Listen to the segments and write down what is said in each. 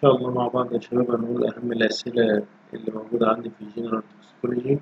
شاء الله مع بعض يا شباب هنقول أهم الأسئلة اللي موجودة عندي في الجنرال توكسيكولوجي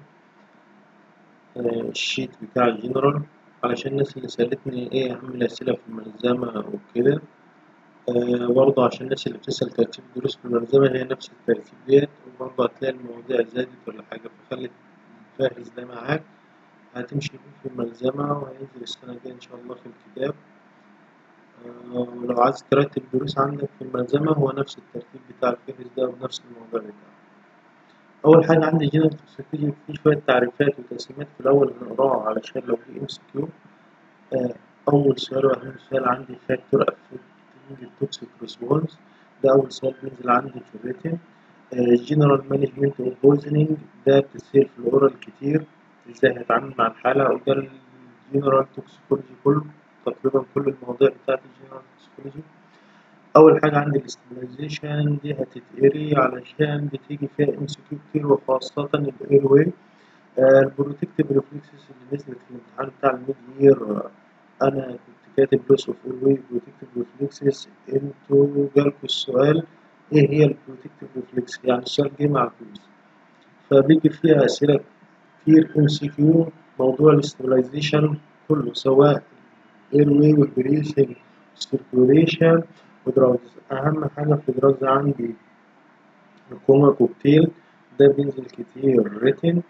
الشيت بتاع الجنرال علشان الناس اللي سألتني إيه أهم الأسئلة في الملزمة وكده آه، برضه عشان الناس اللي بتسأل ترتيب الدروس في الملزمة هي نفس الترتيب ديت وبرضه هتلاقي المواضيع زادت ولا حاجة فخلي الفاهرس ده معاك هتمشي بيه في الملزمة وهينزل السنة الجاية إن شاء الله في الكتاب آه، ولو عايز ترتب دروس عندك في الملزمة هو نفس الترتيب بتاع الفهرس ده ونفس الموضوع بتاعه أول حاجة عندي جنرال توكسيكولوجي في شوية تعريفات وتقسيمات في الأول هنقراها علشان لو في ام سي كيو أول سؤال وأهم سؤال عندي فاكتور افكتنج التوكسيك ريسبونس ده أول سؤال بينزل عندي في الريتن جنرال مانجمنت اوف بويزنينج ده بتصير في الأورال كتير ازاي هتعامل مع الحالة وده الجنرال توكسيكولوجي كله تقريبا كل المواضيع بتاعت الجنرال توكسيكولوجي أول حاجة عندي الاستملايزيشن دي هتتقري علشان بتيجي فيها ام سي كيو كتير وخاصة الاير واي البروتكتيف ريفلكسز اللي نزلت في الامتحان بتاع الميد يير أنا كنت كاتب لوس اوف اير واي بروتكتيف ريفلكسز انتوا جالكوا السؤال ايه هي البروتكتيف ريفلكس يعني السؤال جه مع الكويز فبيجي فيها أسئلة كتير ام سي كيو موضوع الاستملايزيشن كله سواء اير واي والبريسنج سيركوليشن ودراجز أهم حاجة في دراجز عندي الكوما كوكتيل ده بينزل كتير ريتن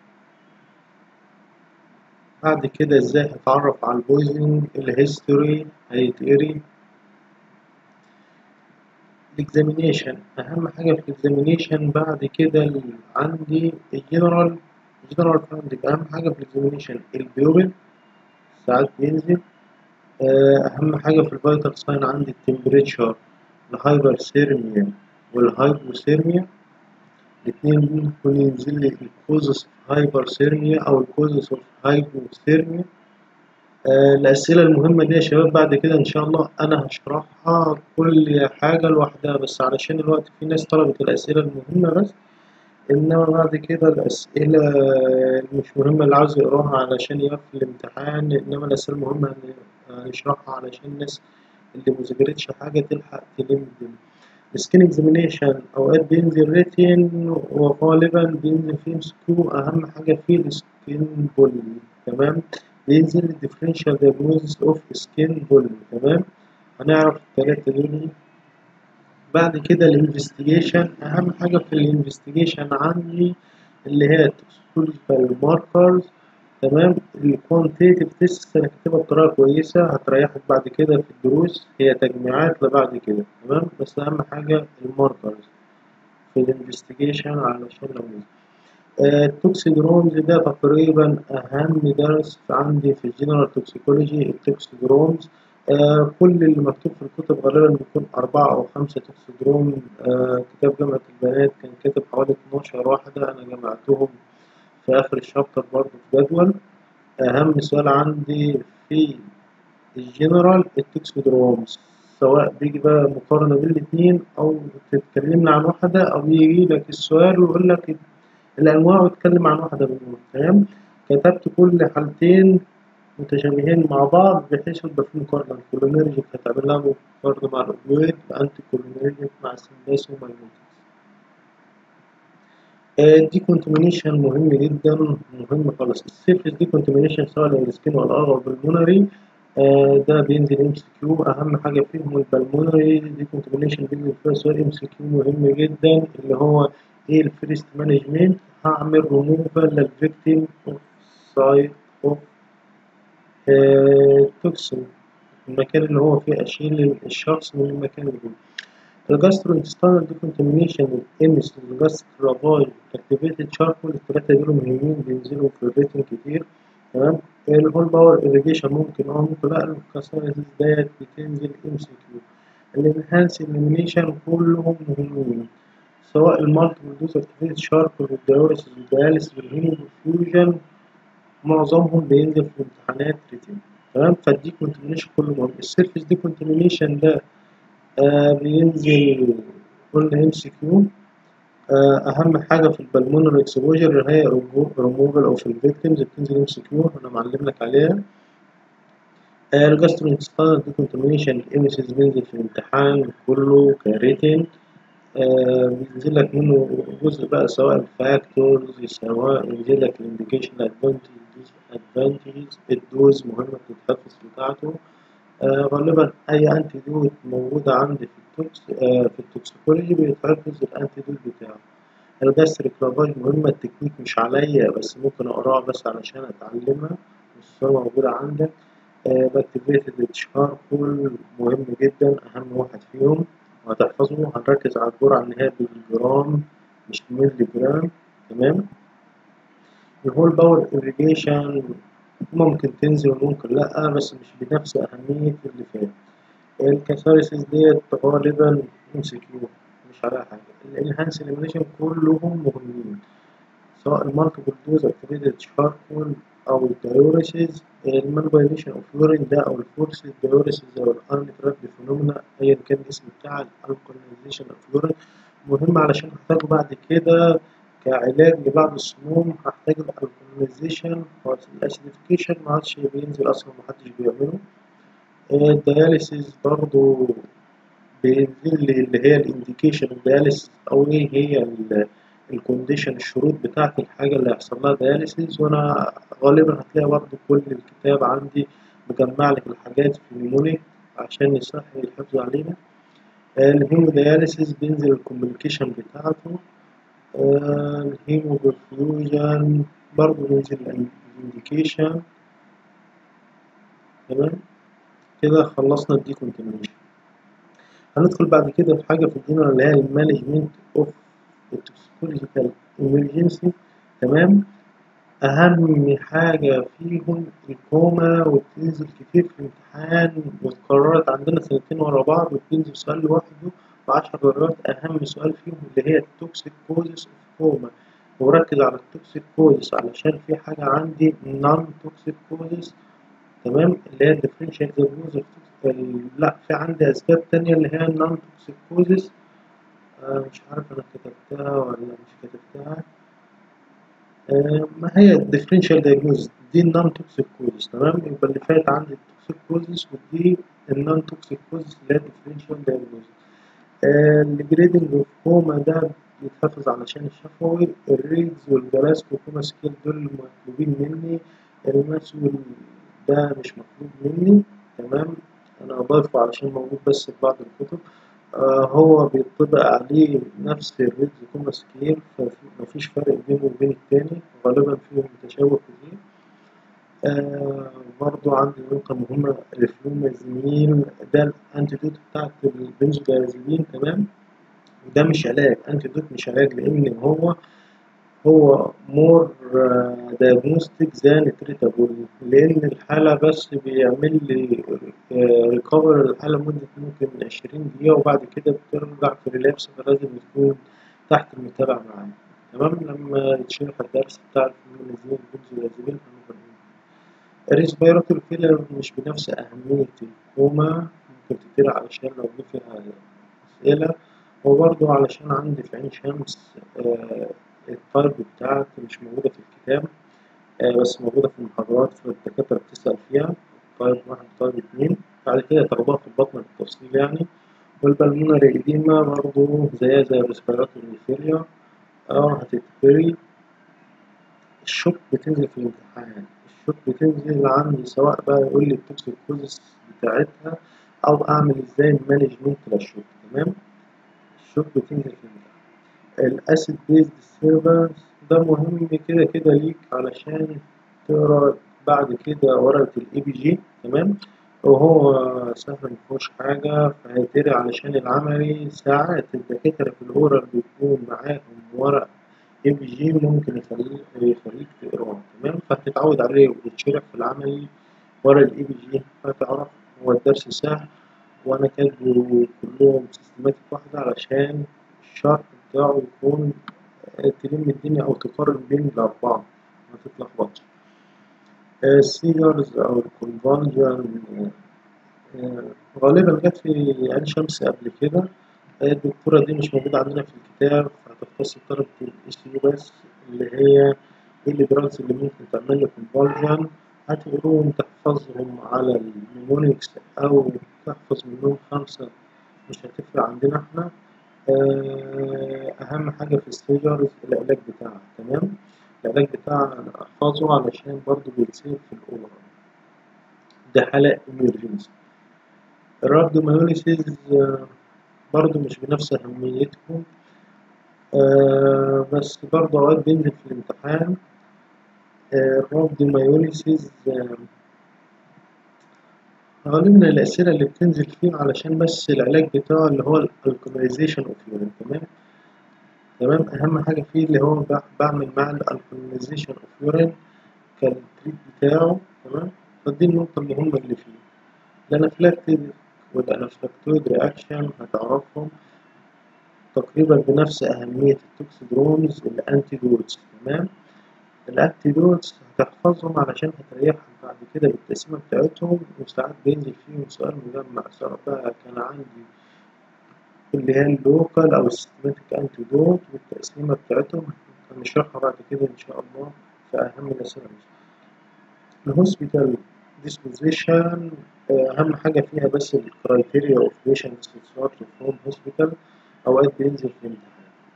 بعد كده ازاي هتعرف على البويزنج الهيستوري هيتقري الاكزامينيشن أهم حاجة في الاكزامينيشن بعد كده عندي الجنرال الجنرال فاوندنج أهم حاجة في الاكزامينيشن البيوبل ساعات بينزل أهم حاجة في الفيتال ساين عندي التمبريتشر الهايبرثيرميا والهايبوثيرميا الاتنين ممكن ينزل لي الكوزس اوف هايبرثيرميا أو الكوزس اوف هايبوثيرميا آه الأسئلة المهمة دي يا شباب بعد كده إن شاء الله أنا هشرحها كل حاجة لوحدها بس علشان الوقت في ناس طلبت الأسئلة المهمة بس إنما بعد كده الأسئلة مش مهمة اللي عاوز يقراها علشان يقف في الامتحان إنما الأسئلة المهمة هنشرحها علشان الناس اللي مذاكرتش حاجة تلحق تلم الدنيا السكين اكزامينيشن أوقات بينزل ريتين وغالبا بينزل فيه مسكو أهم حاجة فيه السكين بولي تمام بينزل الديفرنشال دياجنوزيس اوف سكين بولي تمام هنعرف التلاتة دول بعد كده الانفستيجيشن أهم حاجة في الانفستيجيشن عندي اللي هي التوكسيكولوجيكال ماركرز تمام الكوانتيتيف تيست هنكتبها بطريقة كويسة هتريحك بعد كده في الدروس هي تجميعات لبعد كده تمام بس أهم حاجة الماركرز في الانفستيجيشن علشان لو التوكسيدرومز ده تقريبا أهم درس عندي في الجنرال توكسيكولوجي التوكسيدرومز آه كل اللي مكتوب في الكتب غالبا بيكون أربعة أو خمسة توكسيدروم آه كتاب جامعة البنات كان كاتب حوالي 12 واحدة أنا جمعتهم في آخر الشابتر برضه في جدول أهم سؤال عندي في الجنرال التوكسيدرومز سواء بيجي بقى مقارنة بين الاتنين أو تتكلمنا عن واحدة أو يجي لك السؤال ويقول لك الأنواع وتتكلم عن واحدة منهم تمام كتبت كل حالتين متشابهين مع بعض بحيث يبقى في مقارنة الكولينرجيك هتعمل لها مقارنة مع الأوبيويد وأنتي كولينرجيك مع السنداس ومايلوتكس الديكونتمينيشن مهم جدا مهم خالص السيرفيس ديكونتمينيشن سواء السكين ولا أو بالمونري ده بينزل ام سي كيو أهم حاجة فيهم البلمونري ديكونتمينيشن بينزل فيها سؤال ام سي كيو مهم جدا اللي هو ايه الفيرست مانجمنت هعمل ريموفال للفيكتيم اوف سايت اوف توكسين المكان اللي هو فيه أشيل الشخص من المكان اللي فيه الجاسترو انتستانال ديكونتامينيشن والإمس والجاسترافاي اكتيفيتد شاركول التلاتة دول مهمين بينزلوا في الريتنج كتير تمام الهول باور إريجيشن ممكن اه ممكن لا الكاسايتس ديت بتنزل ام سي كيو الانهانس إليمينيشن كلهم مهمين سواء المالتيبل دوز اكتيفيتد شاركول والديوريسيس والدياليسيس والهيموفيوجن معظمهم بينزل في امتحانات ريتين تمام فالدي كونتمينيشن كله مهم السيرفيس دي كونتمينيشن ده آه بينزل قلنا ام سي كيو اهم حاجه في البلمونر اكسبوجر هي ريموفال اوف الفيكتيمز بتنزل ام سي كيو انا معلم لك عليها آه الجاسترو انتستانال دي كونتمينيشن الامسز بينزل في الامتحان كله كريتين آه بينزل لك منه جزء بقى سواء الفاكتورز سواء ينزل لك الانديكيشن ادفانتجز الدوز مهمة تتحفظ بتاعته آه غالبا أي أنتي دوت موجودة عندي في التوكس آه في التوكسيكولوجي بيتحفظ الأنتي دوت بتاعه الجاستريك لافاج مهمة التكنيك مش عليا بس ممكن أقراها بس علشان أتعلمها والصورة موجودة عندك باكتيفيتد تشاركول مهم جدا أهم واحد فيهم وهتحفظه هنركز على الجرعة إن هي بالجرام مش مللي جرام تمام الهول باور إريجيشن ممكن تنزل وممكن لأ بس مش بنفس أهمية اللي فات الكاثاريسيس ديت غالبا ام سي كيو مش عليها حاجة الانهانس اليمينيشن كلهم مهمين سواء المالتيبل دوز اكتيفيتد شاركول أو الدايوريسيز المانوبيليشن اوف يورين ده أو الفورس الدايوريسيز أو الانتراكت فينومينا أيا كان الاسم بتاع الالكوليزيشن اوف يورين مهم علشان هحتاجه بعد كده كعلاج لبعض السموم هحتاج الالكوليزيشن والاسيديفيكيشن معادش بينزل أصلا محدش بيعمله الدياليسيس برضو بينزل لي اللي هي الانديكيشن الدياليسيس او ايه هي الكونديشن الشروط بتاعة الحاجة اللي هيحصل لها دياليسيس وانا غالبا هتلاقي برضو كل الكتاب عندي مجمع لك الحاجات في ميموري عشان يسهل الحفظ علينا الهيمودياليسيس بينزل الكوميونيكيشن بتاعته الهيموبرفيوجن برضو بينزل الانديكيشن تمام كده خلصنا الديكونتينيوشن هندخل بعد كده في حاجة في الجنرال اللي هي المانجمنت اوف التوكسيكولوجيكال ايمرجنسي تمام أهم حاجة فيهم الكوما وبتنزل كتير في الامتحان واتكررت عندنا سنتين ورا بعض وبتنزل سؤال لوحده وعشر مرات أهم سؤال فيهم اللي هي التوكسيك كوزس اوف كوما وركز على التوكسيك كوزس علشان في حاجة عندي نون توكسيك كوزس تمام اللي هي الديفرنشال دياجنوز لا في عندي اسباب تانية اللي هي النون توكسيكوزيس آه مش عارف انا كتبتها ولا مش كتبتها آه ما هي الديفرنشال دياجنوز دي النون توكسيكوزيس تمام يبقى اللي فات عندي التوكسيكوزيس ودي النون توكسيكوزيس اللي هي الديفرنشال دياجنوز آه الجريدنج اوف كوما ده بيتحفظ علشان الشفوي الريدز والجلاسكو كوما سكيل دول مطلوبين مني المسؤول ده مش مطلوب مني تمام انا اضيفه علشان موجود بس في بعض الكتب آه هو بيطبق عليه نفس الريدز كوما سكيل فمفيش فرق بينه وبين التاني غالبا فيهم متشابه كتير آه برضو عندي نقطة مهمة الفلومازينين ده الانتيدوت بتاعت البنزودايازيبين تمام ده مش علاج انتيدوت مش علاج لان هو هو مور دايجنوستيك ذان تريتابل لأن الحالة بس بيعمل لي ريكفر الحالة مدة ممكن عشرين دقيقة وبعد كده بترجع في ريلابس فلازم تكون تحت المتابعة معايا تمام لما يتشرح الدرس بتاع الفلومازين البنزودازيبين الريسبيراتوري فيلر مش بنفس أهمية الكوما ممكن تترى علشان لو جه فيها أسئلة وبرضه علشان عندي في عين شمس آه الطالب بتاعتي مش موجودة في الكتاب آه بس موجودة في المحاضرات فالدكاترة بتسأل فيها طالب واحد طالب اتنين بعد كده تاخدوها في البطن بالتفصيل يعني والبلمونري إديما برضه زيها زي الريسبيراتوري فيلير اه هتتفري الشوك بتنزل في الامتحان الشوك بتنزل عندي سواء بقى يقول لي التوكسيكوزيس بتاعتها أو أعمل إزاي مانجمنت للشوك تمام الشوك بتنزل في الامتحان الاسيد بيز ديستربنس ده مهم كده كده ليك علشان تقرا بعد كده ورقة الاي بي جي تمام وهو سهل مفيهوش حاجة فهيتقري علشان العملي ساعات الدكاترة في الأورال بيكون معاهم ورق اي بي جي ممكن يخليك يخليك تقراه تمام فهتتعود عليه وبيتشرح في العملي ورق الاي بي جي هتعرف هو الدرس سهل وأنا كاتبه كلهم سيستماتيك واحدة علشان الشرح بتاعه يكون تلم الدنيا أو تقارن بين الأربعة ما تتلخبطش السيجرز أو الكونفالجن غالبا جت في عين شمس قبل كده الدكتورة دي مش موجودة عندنا في الكتاب فهتختص طلبة الاي سي بس اللي هي ايه الدراجز اللي ممكن تعمل لك كونفالجن هتقولوهم تحفظهم على الميمونيكس أو تحفظ منهم خمسة مش هتفرق عندنا احنا آه، أهم حاجة في السيجرز العلاج بتاعها تمام العلاج بتاعها أنا أحفظه علشان برضه بيتسيب في الأورال ده حالة emergency الرابدوميوليسيس برضه مش بنفس أهميتهم آه، بس برضه أوقات بينزل في الامتحان آه، الرابدوميوليسيس آه، غالبا الأسئلة اللي بتنزل فيه علشان بس العلاج بتاعه اللي هو الالكوليزيشن اوف يورين تمام تمام أهم حاجة فيه اللي هو بع- بعمل مع الالكوليزيشن اوف يورين كالتريت بتاعه تمام فدي النقطة المهمة اللي فيه الانافلاكتيد والانافلاكتويد رياكشن هتعرفهم تقريبا بنفس أهمية التوكسيدرومز الأنتيدوتس تمام الأنتيدوتس هتحفظهم علشان هتريحك بعد كده بالتقسيمة بتاعتهم وساعات بينزل فيهم سؤال مجمع سواء بقى كان عندي اللي هي اللوكال أو السيستماتيك أنتيدوت والتقسيمة بتاعتهم هنشرحها بعد كده إن شاء الله في أهم الأسئلة الهوسبيتال ديسبوزيشن أهم حاجة فيها بس الكرايتيريا أوف بيشنتس start فروم هوسبيتال أوقات بينزل في الامتحان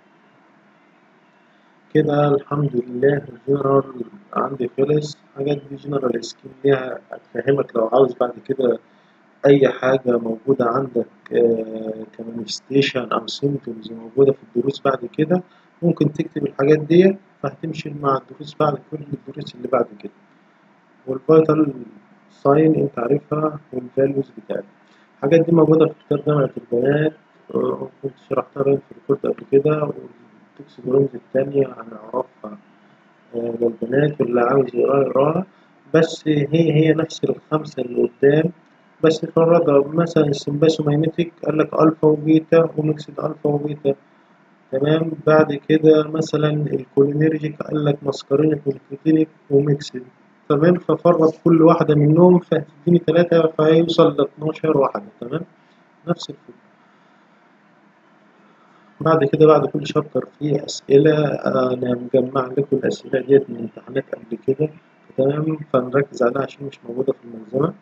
كده الحمد لله الجنرال عندي خلص حاجات دي جنرال سكيم ليها أفهمك لو عاوز بعد كده أي حاجة موجودة عندك كمانيفستيشن أو سيمتومز موجودة في الدروس بعد كده ممكن تكتب الحاجات دي فهتمشي مع الدروس بعد كل الدروس اللي بعد كده والفيتال ساين انت عارفها والفاليوز بتاعتها الحاجات دي موجودة في كتاب جامعة البيانات آه، كنت شرحتها باين في الكورس قبل كده والتوكسيدرومز التانية هنعرفها آه، للبنات واللي عاوز يقراها يقراها بس هي هي نفس الخمسة اللي قدام بس فرقها مثلا السمباسومايميتيك قال لك ألفا وبيتا وميكسد ألفا وبيتا تمام بعد كده مثلا الكولينيرجيك قال لك مسكرينيك والكلينيك وميكسد تمام ففرق كل واحدة منهم فهتديني تلاتة فهيوصل ل 12 واحدة تمام نفس الفكرة بعد كده بعد كل شابتر فيه أسئلة أنا مجمع لكم الأسئلة ديت من امتحانات قبل كده تمام فنركز عليها عشان مش موجودة في الملزمة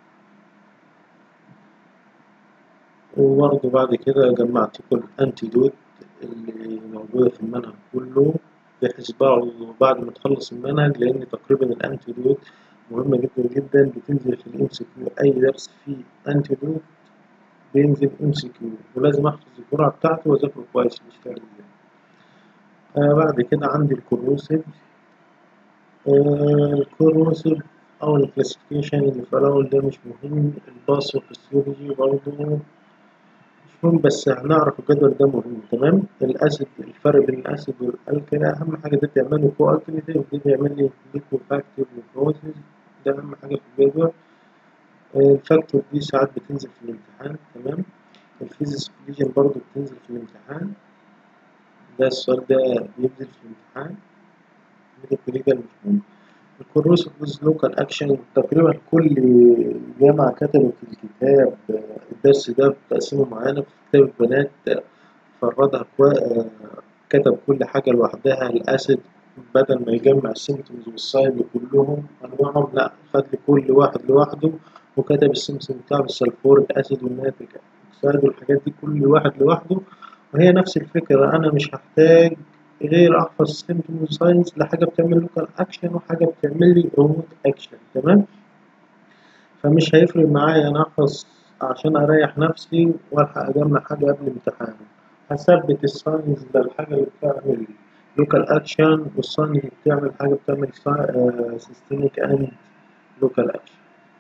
وبرضه بعد كده جمعت لكم الأنتيدوت اللي موجودة في المنهج كله بحيث برضه بعد ما تخلص المنهج لأن تقريبا الأنتيدوت مهمة جدا جدا بتنزل في الام سي كيو أي درس فيه أنتيدوت بينزل ام سي كيو ولازم أحفظ الجرعة بتاعته وأذاكره كويس مش ازاي آه بعد كده عندي الكروسيف آه الكروسيف أو الكلاسيفيكيشن اللي في الأول ده مش مهم الباثوفيسيولوجي برضه مش مهم بس هنعرف الجدول ده مهم تمام الأسيد الفرق بين الأسيد والألكالي أهم حاجة ده تعمل لي كو ألكاليتيف ودي تعمل لي ليكوفاكتيف نيكروزيس ده أهم حاجة في الجدول آه الفاكتور دي ساعات بتنزل في الامتحان تمام الفيزيس كوليجن برضه بتنزل في الامتحان ده السؤال ده بينزل في الامتحان ميديكوليجال مش مهم الكروسيف ويز لوكال اكشن تقريبا كل جامعة كتبت في الكتاب الدرس ده بتقسيمه معانا في كتاب البنات فردها كوا... كتب كل حاجة لوحدها الأسيد بدل ما يجمع السيمتومز والسايد كلهم أنواعهم لأ خد كل واحد لوحده وكتب السيمتوم بتاع السلفوريك أسيد والناتريك أكسيد والحاجات دي كل واحد لوحده وهي نفس الفكرة أنا مش هحتاج غير احفظ سيمتوم ساينس لحاجه بتعمل لوكال اكشن وحاجه بتعمل لي ريموت اكشن تمام فمش هيفرق معايا انا احفظ عشان اريح نفسي والحق اجمع حاجه قبل امتحان هثبت الساينس ده الحاجه اللي بتعمل لوكال اكشن والساينس اللي بتعمل حاجه بتعمل سيستميك اند لوكال اكشن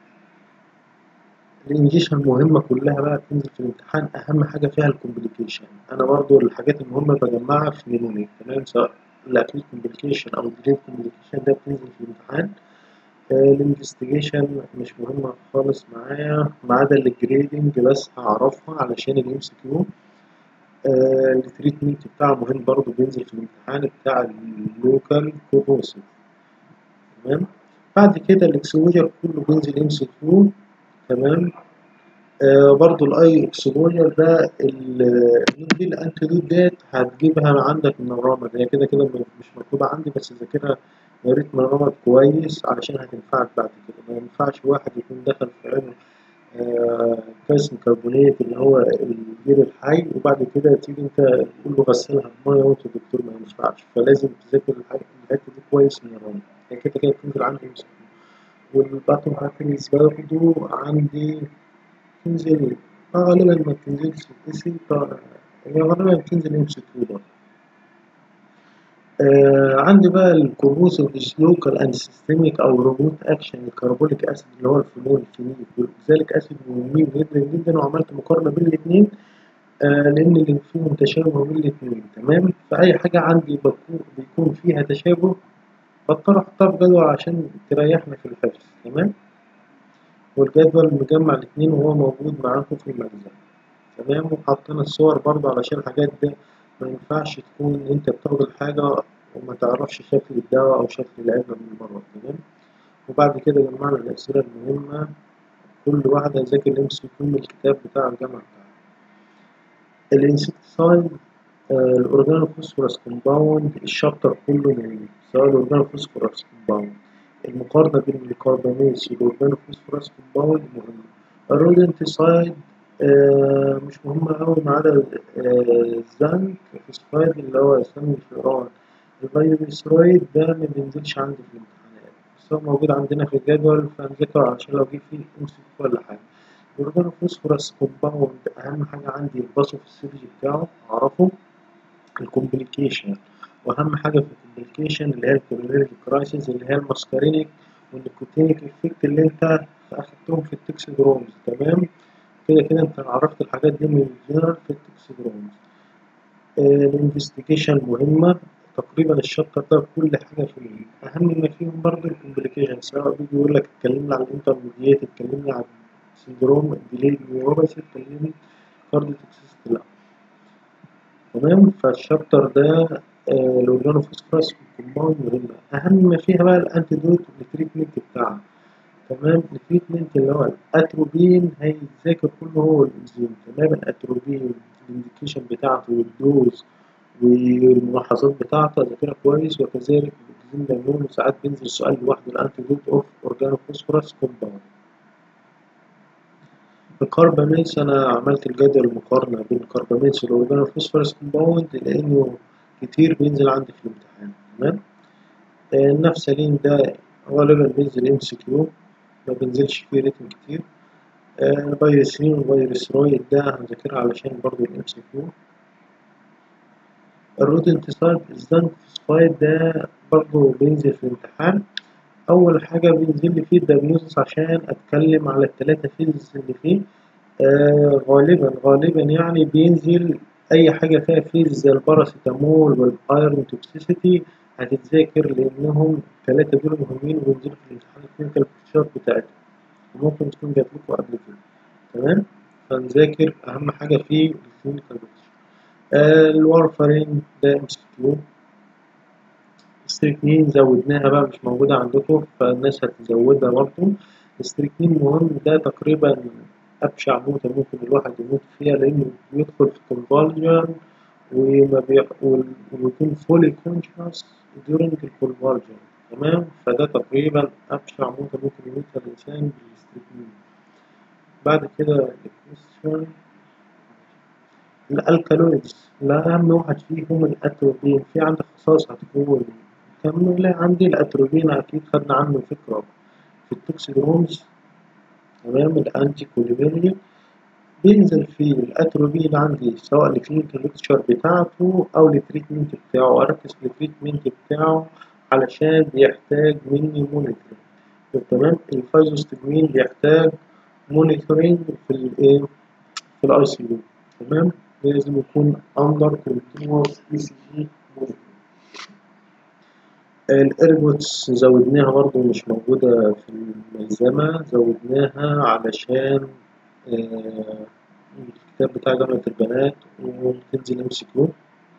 الانجيشن المهمة كلها بقى بتنزل في الامتحان أهم حاجة فيها الكومبليكيشن أنا برضو الحاجات المهمة بجمعها في نيمونيك تمام سواء الأكيد كومبليكيشن أو الديليت كومبليكيشن ده بتنزل في الامتحان آه الانفستيجيشن مش مهمة خالص معايا ما عدا الجريدنج بس هعرفها علشان الام سي كيو التريتمنت بتاعه مهم برضو بينزل في الامتحان بتاع اللوكال كوروسيف تمام بعد كده الاكسبوجر كله بينزل ام سي كيو تمام آه برضو الاي اكسبوجر ده دي الانتيدوت ديت هتجيبها عندك من الرمد هي كده كده مش مكتوبة عندي بس ذاكرها يا ريت من الرمد كويس علشان هتنفعك بعد كده ما ينفعش واحد يكون دخل في علم كالسيوم كربونات اللي هو الجير الحي وبعد كده تيجي انت تقول له غسلها بميه وانت الدكتور ما ينفعش فلازم تذاكر الحاجة الحتة دي كويس من الرمل هي كده كده بتنزل عندي ام سي كيو والباتون هاكنز برضه عندي تنزل آه غالبا ما بتنزلش في هي غالبا بتنزل ام سي كيو برضه آه عندي بقى الكورروسيف لوكال اند سيستميك او ريموت اكشن الكربونيك اسيد اللي هو الفينول الفينيل ولذلك اسيد مهمين جدا جدا وعملت مقارنه بين الاثنين آه لان اللي فيهم تشابه بين الاثنين تمام فاي حاجه عندي بكون بيكون فيها تشابه بضطر احطها في جدول عشان تريحنا في الحفظ تمام والجدول مجمع الاثنين وهو موجود معاكم في المخزن تمام وحطينا الصور برضه علشان الحاجات دي ما ينفعش تكون انت بتاخد الحاجة وما تعرفش شكل الدواء أو شكل العلبة من بره تمام وبعد كده جمعنا الأسئلة المهمة كل واحدة ذاكر الام سي كيو من الكتاب بتاع الجامعة بتاعها الانسكتسايد الأورجانو فوسفورس كومباوند الشابتر كله مهم سواء الأورجانو فوسفورس كومباوند المقارنة بين الكربونيس والأورجانو فوسفورس كومباوند مهمة الرودنتسايد آه مش مهمة أوي ما عدا الزنك فوسفايد اللي هو سم الفئران الفيروسرويد ده ما بينزلش عندي في الامتحانات بس هو موجود عندنا في الجدول فنذاكره عشان لو جه فيه ام سي ولا حاجة الأورجانو فوسفورس كومباوند أهم حاجة عندي الباثوفيسيولوجي بتاعه أعرفه الكومبليكيشن وأهم حاجة في الكومبليكيشن اللي هي الكورونيري كرايسيس اللي هي الماسكارينيك والنيكوتينيك افكت اللي أنت أخدتهم في التكسيدرومز تمام كده كده انت عرفت الحاجات دي من الجنرال في التكسيدرومز الانفستيجيشن مهمة تقريبا الشابتر ده كل حاجة فيه أهم ما فيهم برضه الكومبليكيشن سواء بيجي يقول لك اتكلمنا عن الانترميديات اتكلمنا عن سندروم الديلي نيوروباثي اتكلمنا كارديو توكسيستي لا تمام فالشابتر ده الأورجانو فوسفورس كومباوند مهمة أهم ما فيها بقى الأنتيدوت والتريتمنت بتاعها تمام التريتمنت اللي هو الاتروبين هيتذاكر كله هو الانزيم تمام الاتروبين الانديكيشن بتاعته والدوز والملاحظات بتاعته اذاكرها كويس وكذلك الاكزيم لانه ساعات بينزل سؤال لوحده الانتيدوت اوف اورجانو فوسفورس كومباوند الكاربامينس انا عملت الجدول المقارنه بين الكاربامينس والاورجانو فوسفورس كومباوند لانه كتير بينزل عندي في الامتحان تمام النفسلين ده غالبا بينزل ام سي كيو ما بينزلش فيه ريتم كتير آه فيروسين وفيروسرويد ده هنذاكرها علشان برضو الام سي كيو الروتنتسايد الزنك فوسفايد ده برضو بينزل في الامتحان أول حاجة بينزل لي فيه الدايجنوزس عشان أتكلم على التلاتة فيزز اللي فيه آه غالبا غالبا يعني بينزل أي حاجة فيها فيز زي الباراسيتامول والأيرون توكسيسيتي هتتذاكر لأنهم التلاتة دول مهمين وبينزلوا في الامتحان الكلينيكال بيكتشر بتاعتهم وممكن تكون جات لكم قبل كده تمام فنذاكر أهم حاجة فيه الكلينيكال بيكتشر آه الوارفارين ده ام سي كيو الستريكنين زودناها بقى مش موجودة عندكم فالناس هتزودها برضه الستريكنين مهم ده تقريبا أبشع موتة ممكن الواحد يموت فيها لأنه بيدخل في كونفالجن وما بي... ويكون فولي كونشس during الكونفالجن تمام فده تقريبا أبشع موتة ممكن يموتها الإنسان بالستريكنين بعد كده الكويستشن الالكالويدز لا اهم واحد فيهم الاتروبين في عندك خصائص هتكون كمل عندي الاتروبين اكيد خدنا عنه فكره في التوكسيدرومز تمام الانتي كوليميريا بينزل في الاتروبين عندي سواء الكلينيكال ليكتشر بتاعته او التريتمنت بتاعه اركز في التريتمنت بتاعه علشان بيحتاج مني مونيتورنج تمام الفايزوستجمين بيحتاج مونيتورنج في الايه في الاي سي يو تمام لازم يكون under continuous ECG الإرجوتس زودناها برضو مش موجودة في الملزمة زودناها علشان آه الكتاب بتاع جامعة البنات وتنزل ام سي كيو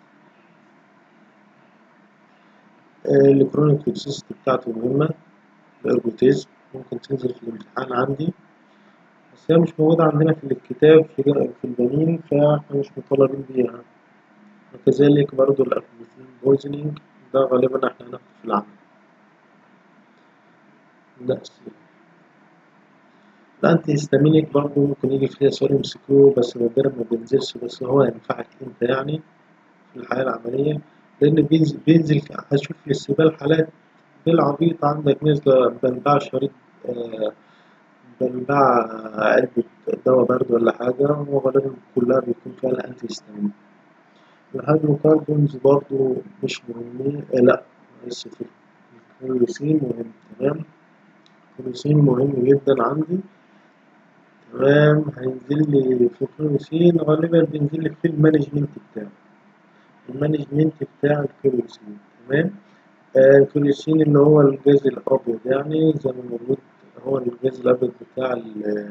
الكرونيك توكسيستي بتاعته مهمة الإرجوتيزم ممكن تنزل في الامتحان عندي بس هي مش موجودة عندنا في الكتاب في في البنين فاحنا مش مطالبين بيها وكذلك برضو الأفلوفين بويزنينج ده غالبا احنا هناخد في العمل ده أسئلة الأنتي هيستامينيك برضه ممكن يجي فيها سؤال ام سي كيو بس نادرا ما بينزلش بس هو ينفعك أنت يعني في الحياة العملية لأن بينزل, بينزل هشوف في السبال حالات بالعبيط عندك نازلة بنباع شريط آه بنباع علبة دواء برد ولا حاجة وغالبا كلها بيكون فيها الأنتي هيستامينيك الهيدروكربونز برضه مش مهمين آه لأ آسف الكلوروسين مهم تمام الكلوروسين مهم جدا عندي تمام هينزل لي في الكلوروسين غالبا بينزل لي في المانجمنت بتاعه المانجمنت بتاع الكلوروسين تمام آه الكلوروسين اللي هو الغاز الأبيض يعني زي ما موجود هو الغاز الأبيض بتاع ال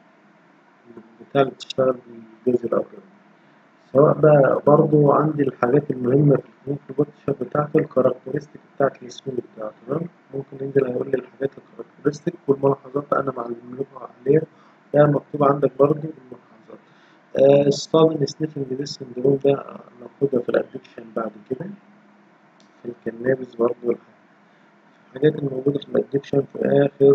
بتاع اللي بتشتغل بالغاز الأبيض سواء بقى برضو عندي الحاجات المهمة في الكونفيجريشن بتاعته الكاركترستيك بتاعت السكول بتاعته تمام ممكن ينزل هيقول لي الحاجات الكاركترستيك والملاحظات أنا معلمها عليها ده مكتوب عندك برضو الملاحظات ستادن سنيفنج ديس سندروم ده ناخدها في الأدكشن بعد كده في الكنابس برضو الحاجات الموجودة في الأدكشن في آخر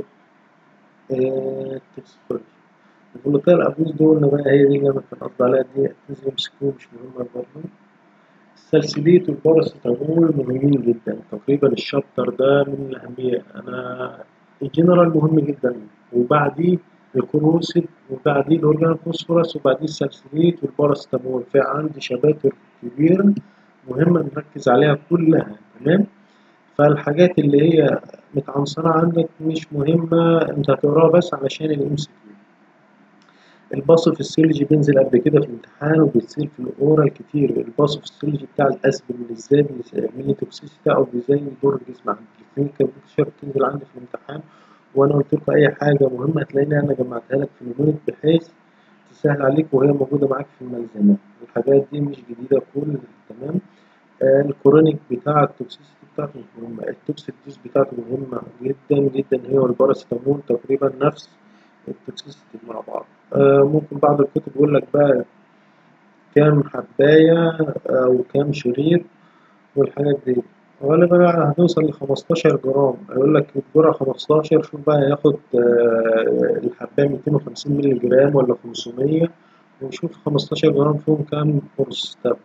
التكسفولوجي الفولاتايل أبيوز دول بقى هي دي اللي أنا كان قصدي عليها دي تنزل مسكون مش مهمة برضه السلسليت والباراسيتامول مهمين جدا تقريبا الشابتر ده من الأهمية أنا الجنرال مهم جدا وبعديه الكروسيد وبعديه الأورجان فوسفورس وبعديه السلسليت والباراسيتامول في عندي شباتر كبيرة مهمة نركز عليها كلها تمام فالحاجات اللي هي متعنصرة عندك مش مهمة انت هتقراها بس علشان الام سي كيو الباص في السيولوجي بينزل قبل كده في الامتحان وبيتصير في الاورال كتير الباص في السيولوجي بتاع الاسبل اللي ازاي من توكسيسيتي او ازاي يضر الجسم عندي الكلينيكال بيكتشر بتنزل عندي في الامتحان وانا قلت لكم اي حاجه مهمه هتلاقيني انا جمعتها لك في اليونت بحيث تسهل عليك وهي موجوده معاك في الملزمات الحاجات دي مش جديده كل تمام آه الكورونيك بتاع التوكسيسيتي بتاعته مهمه التوكسيك دوز بتاعته مهمه جدا جدا هي والباراسيتامول تقريبا نفس التوكسيسيتي مع بعض آه ممكن بعض الكتب يقول لك بقى كام حباية أو كام شريط والحاجات دي غالبا هتوصل لخمستاشر جرام يقول لك الجرعة خمستاشر شوف بقى هياخد آه الحباية ميتين وخمسين مللي جرام ولا خمسمية وشوف خمستاشر جرام فيهم كام قرص تابلت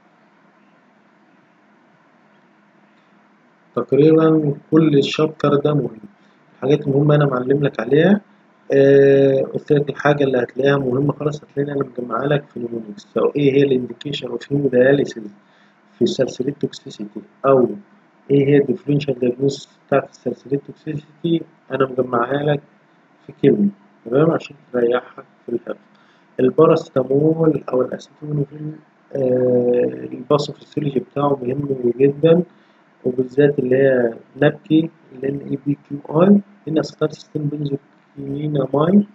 تقريبا كل الشابتر ده مهم الحاجات المهمة أنا معلم لك عليها آه قلت لك الحاجة اللي هتلاقيها مهمة خلاص هتلاقيني أنا مجمعها لك في النمونيكس سواء إيه هي الإنديكيشن أوف هيمودياليسيس في سلسلة توكسيسيتي أو إيه هي الديفرنشال دايجنوستس بتاعت السلسلة توكسيسيتي أنا مجمعها لك في كلمة تمام عشان تريحك في الحفظ الباراسيتامول أو الأسيتامينوفين آه الباثوفيسيولوجي بتاعه مهم جدا وبالذات اللي هي نبكي ال ان اي بي كيو اي هنا ستار سيستم بنزوكيناماين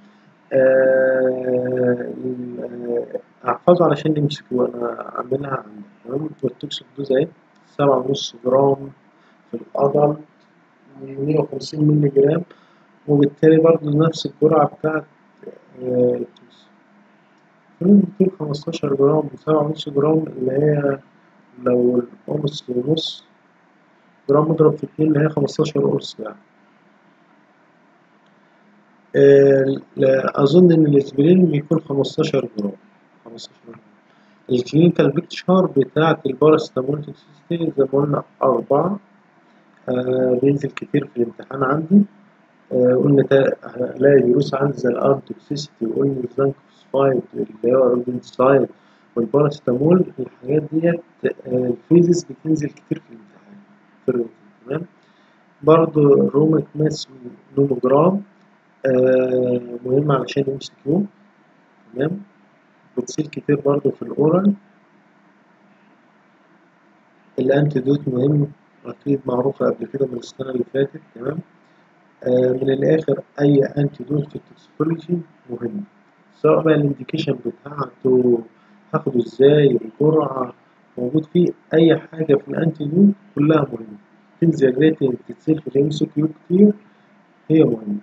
احفظه علشان نمسكه انا عاملها عندي تمام والتوكسيك دوز اهي سبعة ونص جرام في الأدلت مية وخمسين مللي جرام وبالتالي برضه نفس الجرعة بتاعت التوكسيك ممكن خمستاشر جرام سبعة ونص جرام اللي هي لو القرص ونص جرام مضرب في اتنين اللي هي خمستاشر قرص يعني أظن إن الإسبرين بيكون خمستاشر جرام خمستاشر جرام الكلينيكال بيكتشر بتاعة الباراسيتامول توكسيستي زي ما قلنا أربعة آه بينزل كتير في الامتحان عندي آه قلنا هلاقي دروس عندي زي الأرم توكسيستي وقلنا الزنك فوسفايد اللي هو الروبنسايد والباراسيتامول الحاجات ديت آه الفيزيس بتنزل كتير في الامتحان في الروتين تمام برضه رومك ماس نونوجرام آه مهم علشان ام سي كيو تمام بتصير كتير برضه في الاورال الانتيدوت مهم اكيد معروفة قبل كده من السنة اللي فاتت تمام آه من الاخر اي انتيدوت في التوكسيكولوجي مهم سواء بقى الانديكيشن بتاعته هاخده ازاي الجرعة موجود فيه اي حاجة في الانتيدوت كلها مهمة تنزل ريتنج تتصير في الام سي كيو كتير هي مهمة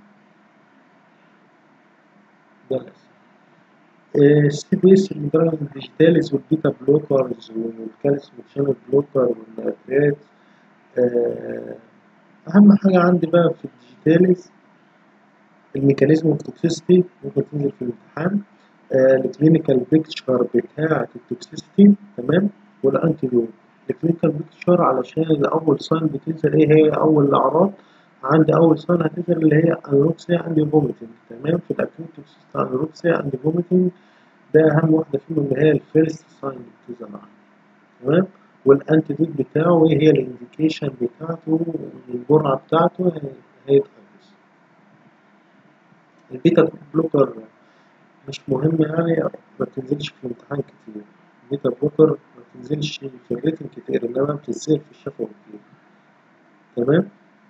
ده الأساس السي بي اس المدرج الديجيتاليز والبيتا بلوكرز والكالسيوم شانل بلوكر والنيترات أهم حاجة عندي بقى في الديجيتاليز الميكانيزم اوف توكسيستي ممكن تنزل في الامتحان الكلينيكال بيكتشر بتاعة التوكسيستي تمام والانتيدوت الكلينيكال بيكتشر علشان اول ساين بتنزل ايه هي اول الاعراض عندي اول ساين هتنزل اللي هي انوركسيا اند فوميتنج تمام في الاكيوت توكسيستي انوركسيا اند فوميتنج ده اهم واحده فيهم اللي هي الفيرست ساين اللي بتظهر معانا تمام والانتيدوت بتاعه ايه هي الانديكيشن بتاعته والجرعه بتاعته هيتخلص البيتا بلوكر مش مهم يعني ما بتنزلش في الامتحان كتير البيتا بلوكر ما بتنزلش في الريتن كتير انما بتنزل في الشفوي كتير تمام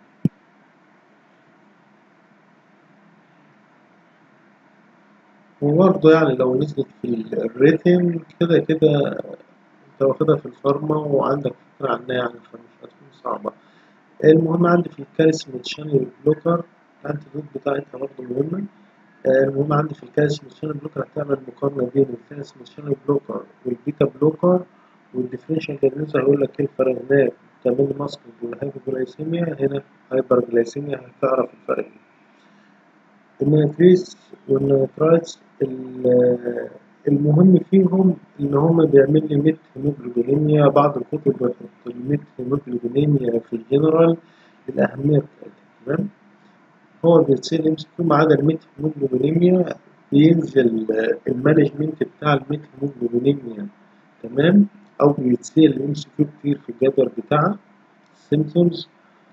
وبرضه يعني لو نزلت في الريتن كده كده انت واخدها في الفارما وعندك فكرة عنها يعني فمش هتكون صعبة المهم عندي في الكالسيوم شانل بلوكر الانتيدوت بتاعتها برضه مهمة المهم عندي في الكالسيوم شانل بلوكر هتعمل مقارنة بين الكالسيوم شانل بلوكر والبيتا بلوكر والديفرنشال دايجنوز هيقول لك ايه الفرق هناك تعمل ماسك والهايبوجلايسيميا هنا هايبر جلايسيميا هتعرف الفرق ايه النيتريس والنيترايتس المهم فيهم إن هما بيعمل لي ميت هيموجلوبينيميا بعض الكتب بتحط الميت هيموجلوبينيميا في الجنرال الأهمية بتاعتها تمام هو بيتصير يمسك ما عدا الميت هيموجلوبينيميا بينزل المانجمنت بتاع الميت هيموجلوبينيميا تمام أو بيتصير يمسك كتير في الجدول بتاعها symptoms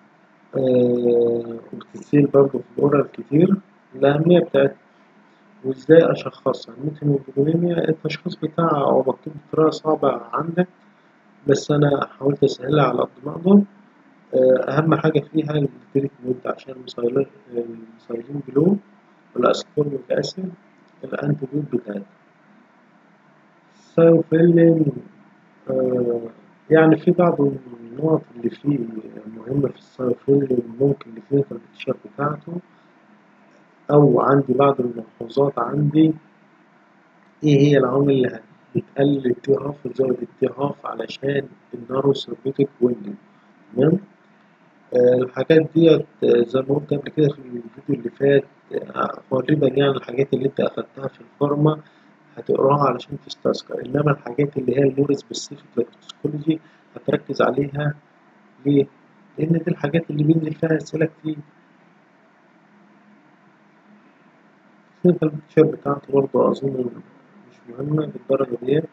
آه وبتتصير برضه في الأورال كتير الأهمية بتاعتها وإزاي أشخصها الميثيموجلوبينيميا التشخيص بتاعها أو مكتوب بطريقة صعبة عندك بس أنا حاولت أسهلها على قد ما أقدر أهم حاجة فيها التريتمنت عشان المسايلين بلو والأسكوربيك أسيد الأنتيدوت بتاعتها السايوفيلين آه يعني في بعض النقط اللي فيه مهمة في السايوفيلين ممكن الكلينيكال بيكتشر بتاعته أو عندي بعض الملحوظات عندي إيه هي العوامل اللي بتقلل الالتهاف وتزود الالتهاف علشان النارو سيربيتك ويندو تمام آه الحاجات ديت زي ما قلت قبل كده في الفيديو اللي فات غالبا يعني الحاجات اللي أنت أخدتها في الفارما هتقراها علشان تستذكر إنما الحاجات اللي هي المور سبيسيفيك للتوكسيكولوجي هتركز عليها ليه؟ لأن دي الحاجات اللي بينزل فيها أسئلة كتير الكلينيكال بيكتشر بتاعته برضه أظن مش مهمة بالدرجة ديت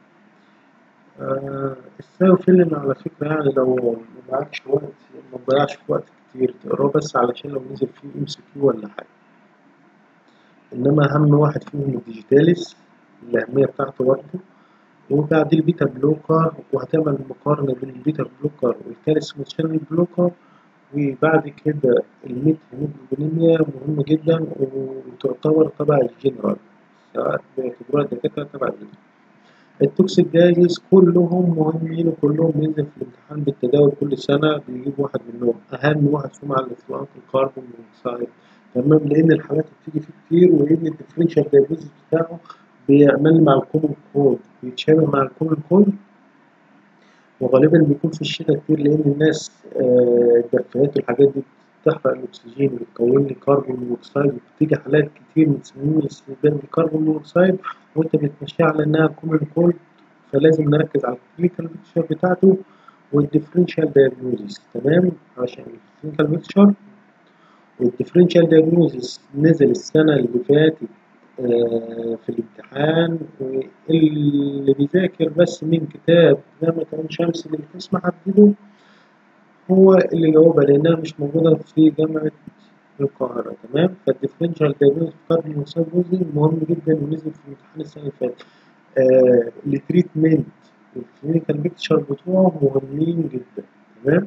آه السايوفيلين على فكرة يعني لو معكش وقت ما تضيعش في وقت كتير تقراه بس علشان لو نزل فيه ام سي كيو ولا حاجة إنما أهم واحد فيهم الديجيتاليس الأهمية بتاعته برضه وبعد البيتا بلوكر وهتعمل مقارنة بين البيتا بلوكر والكالسيوم شانل بلوكر وبعد كده الميت هيموجلوبينيميا مهمة جدا وتعتبر تبع الجنرال سواء بيعتبروها الدكاترة تبع الجنرال التوكسيك جايز كلهم مهمين وكلهم بينزل في الامتحان بالتداول كل سنة بيجيب واحد منهم أهم واحد فيهم على الإطلاق الكربون مونوكسيد تمام لأن الحالات بتيجي فيه كتير ولأن الديفرنشال دايجنوز بتاعه بيعمل مع الكومن كود بيتشابه مع الكومن كود وغالبا بيكون في الشتاء كتير لأن الناس الدفايات والحاجات دي بتحرق الأكسجين وبتكون لي كربون مونوكسيد وبتيجي حالات كتير متسمين استخدام الكربون مونوكسيد وأنت بتمشيها على إنها كومن كولد فلازم نركز على الكلينيكال بيكتشر بتاعته والديفرنشال دايجنوزيس تمام عشان الكلينيكال بيكتشر والديفرنشال دايجنوزيس نزل السنة اللي فاتت في الامتحان واللي بيذاكر بس من كتاب جامعة عين شمس اللي القسم حدده هو اللي جاوبها لأنها مش موجودة في جامعة القاهرة تمام فالديفرنشال دايجنوز كاربون مونوكسيد جزء مهم جدا ونزل في الامتحان السنة اللي فاتت آه التريتمنت والكلينيكال بيكتشر بتوعه مهمين جدا تمام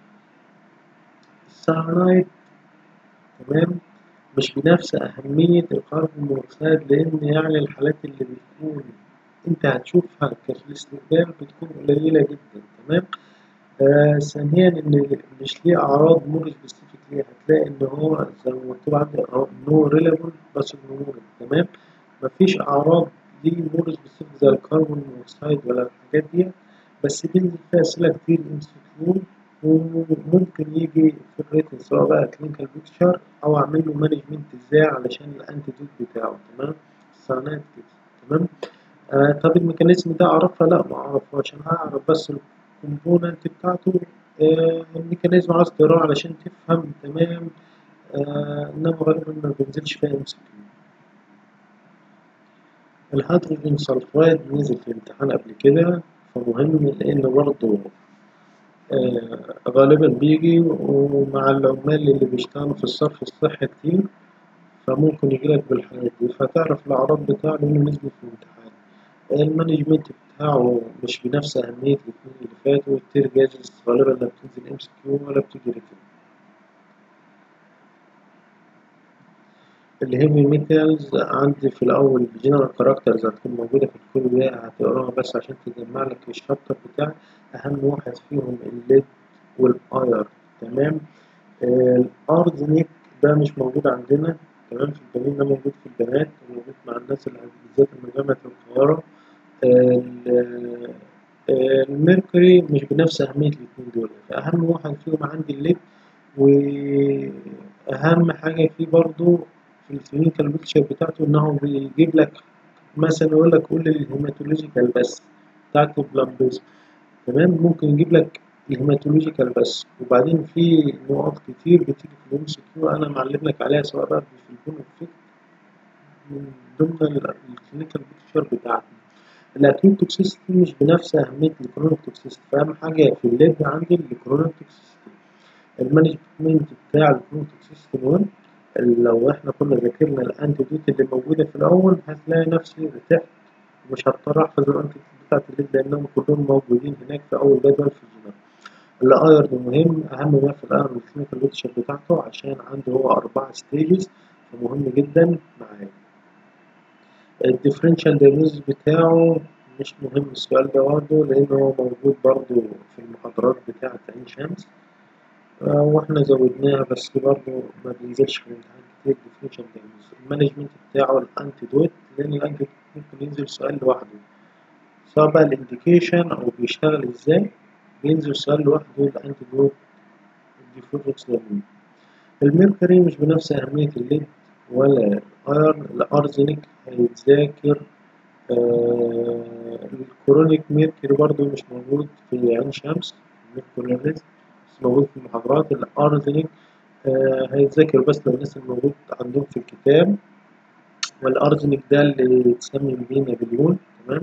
السهرايت تمام مش بنفس أهمية الكربون مونوكسيد لأن يعني الحالات اللي بتكون أنت هتشوفها في الاستخدام بتكون قليلة جدا تمام آه ثانيا إن مش ليه أعراض مور سبيسيفيك ليه هتلاقي إن هو زي ما مكتوب عندي نو ريلابل بس نور تمام مفيش أعراض ليه مور سبيسيفيك زي الكربون مونوكسيد ولا الحاجات دي بس بينزل فيها أسئلة كتير ام سي كيو وممكن يجي في الريتن سواء بقى كلينيكال بيكتشر او اعمل له مانجمنت ازاي علشان الانتيدوت بتاعه تمام الصيانات كده تمام آه طب الميكانيزم ده اعرفها لا ما اعرفهاش انا هعرف بس الكومبوننت بتاعته آه الميكانيزم عايز تقراه علشان تفهم تمام آه انما غالبا ما بينزلش فيها ام سي كيو الهيدروجين سلفايد نزل في الامتحان قبل كده فمهم لان برضه آه غالبا بيجي ومع العمال اللي بيشتغلوا في الصرف الصحي كتير فممكن يجيلك بالحاجات دي فتعرف الأعراض بتاعه لأنه نزل في الامتحان المانجمنت بتاعه مش بنفس أهمية الاتنين اللي فاتوا التير جاجز غالبا لا بتنزل ام سي كيو ولا بتيجي ريتن الهيفي ميتالز عندي في الأول جنرال كاركترز هتكون موجودة في الكل ده هتقراها بس عشان تجمع لك الشابتر بتاعك أهم واحد فيهم الليد والأير تمام آه الأرزنيك ده مش موجود عندنا تمام في البنين ده موجود في البنات وموجود مع الناس اللي بالذات من جامعة القاهرة آه الميركوري مش بنفس أهمية الاتنين دول فأهم واحد فيهم عندي الليد وأهم حاجة فيه برضو في الكلينيكال بيكتشر بتاعته إنه بيجيب لك مثلا يقول لك قول الهيماتولوجيكال بس بتاعت البلامبيزم تمام ممكن يجيب لك الهيماتولوجيكال بس وبعدين في نقاط كتير بتيجي في الام سي كيو انا معلم لك عليها سواء بقى في البون افكت من ضمن الكلينيكال بيكتشر بتاعتنا الاكيوت توكسيستي مش بنفس اهميه الكرونيك توكسيستي فاهم حاجه في الليد عندي الكرونيك توكسيستي المانجمنت بتاع الكرونيك توكسيستي مهم لو احنا كنا ذاكرنا الانتيدوت اللي موجوده في الاول هتلاقي نفسي ارتحت مش هضطر احفظ الانتيدوت بتاعت الليد لانهم كلهم موجودين هناك في اول جدول في الجنرال الايرن مهم اهم ما في الايرن الكلينيكال بيكتشر بتاعته عشان عنده هو اربع ستيجز فمهم جدا معايا الديفرنشال دايجنوز بتاعه مش مهم السؤال ده برضه لان هو موجود برضه في المحاضرات بتاعة عين شمس آه واحنا زودناها بس برضه ما بينزلش في الامتحان كتير ديفرنشال دايجنوز المانجمنت بتاعه الانتيدوت لان الانتيدوت ممكن ينزل سؤال لوحده سواء بقى الانديكيشن او بيشتغل ازاي بينزل سؤال لوحده الانتيدوت الديفوركس لابين الميركوري مش بنفس أهمية الليد ولا الأيرن الأرزنك هيتذاكر آه الكرونيك ميركوري برضو مش موجود في عين شمس الميركوري بس موجود في المحاضرات الأرزنك آه هيتذاكر بس للناس الموجود عندهم في الكتاب والأرزنك ده اللي يتسمى بيه نابليون تمام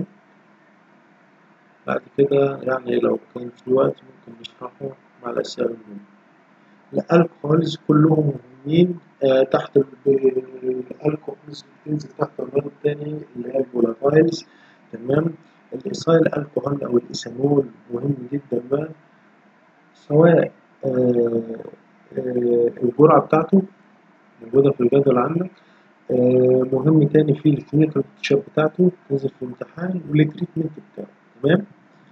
بعد كده يعني لو كان في وقت ممكن نشرحه مع الأسئلة المهمة الألكوهولز كلهم مهمين آه تحت الألكوهولز بتنزل تحت النوع التاني اللي هي الفولاتايلز تمام الإيثايل الكحول أو الإيثانول مهم جدا بقى سواء آه آه الجرعة بتاعته موجودة في الجدول عندك آه مهم تاني فيه الكلينيكال بيكتشر بتاعته تنزل في الامتحان والتريتمنت بتاعه تمام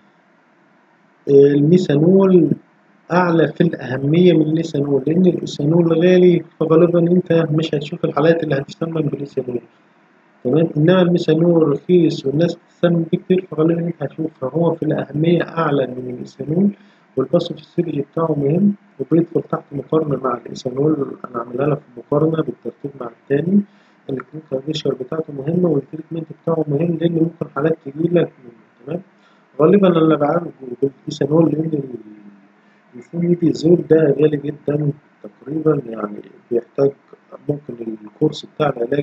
الميثانول أعلى في الأهمية من الإيثانول لأن الإيثانول غالي فغالبا أنت مش هتشوف الحالات اللي هتستمر بالإيثانول تمام إنما الميثانول رخيص والناس بتستمر بيه كتير فغالبا أنت هتشوف فهو في الأهمية أعلى من الإيثانول والباثوفيسيولوجي بتاعه مهم وبيدخل تحت مقارنة مع الإيثانول أنا عاملها لك في مقارنة بالترتيب مع التاني الكلينيكال بيشر بتاعته مهمة والتريتمنت بتاعه مهم لأن ممكن حالات تجيلك منه تمام غالبا أنا بعالجه بالإيثانول لأن الفوميديزول ده غالي جدا تقريبا يعني بيحتاج ممكن الكورس بتاع العلاج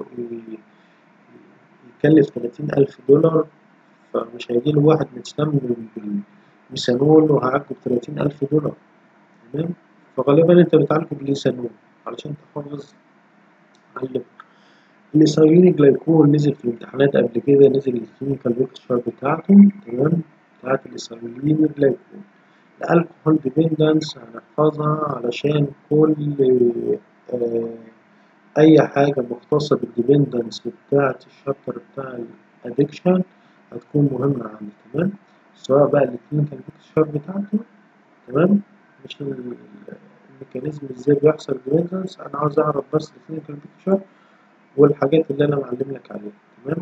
يكلف تلاتين ألف دولار فمش هيجيله واحد مستمر بالميثانول وهعالجه بتلاتين ألف دولار تمام فغالبا أنت بتعالجه بالإيثانول علشان تحافظ على الإيثايلين جلايكول نزل في الامتحانات قبل كده نزل الكيميكال بيكتشر بتاعته تمام بتاعت الإيثايلين جلايكول الالكحول ديبندنس هنحفظها علشان كل آه اي حاجة مختصة بالديبندنس بتاعة الشابتر بتاع الادكشن هتكون مهمة عندي تمام سواء بقى الكلينيكال بيكتشر بتاعته تمام مش الميكانيزم ازاي بيحصل ديبندنس انا عاوز اعرف بس الكلينيكال بيكتشر والحاجات اللي انا معلم لك عليها تمام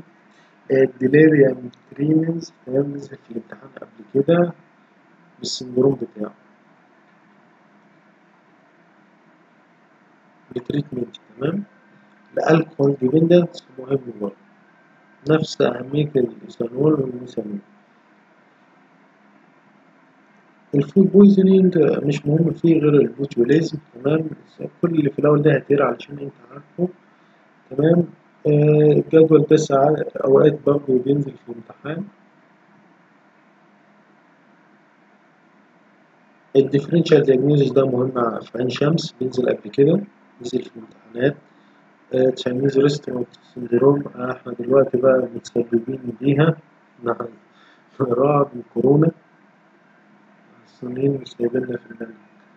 الديليريوم تريمنز تمام نزل في الامتحان قبل كده بالسندروم بتاعه التريتمنت تمام الالكول ديبندنس مهم برضه نفس أهمية الإيثانول والميثانول الفود بويزنينج مش مهم فيه غير البوتوليزم تمام كل اللي في الأول ده هتقرا علشان أنت عارفه تمام آه الجدول ده ساعات أوقات برضه بينزل في الامتحان الديفرنشال دياجنوزيس ده مهم في عين شمس بينزل قبل كده نزل في الامتحانات تشاينيز ريستورانت سندروم احنا دلوقتي بقى متسببين بيها نحن رعب من كورونا الصينيين مش سايبيننا في المنهج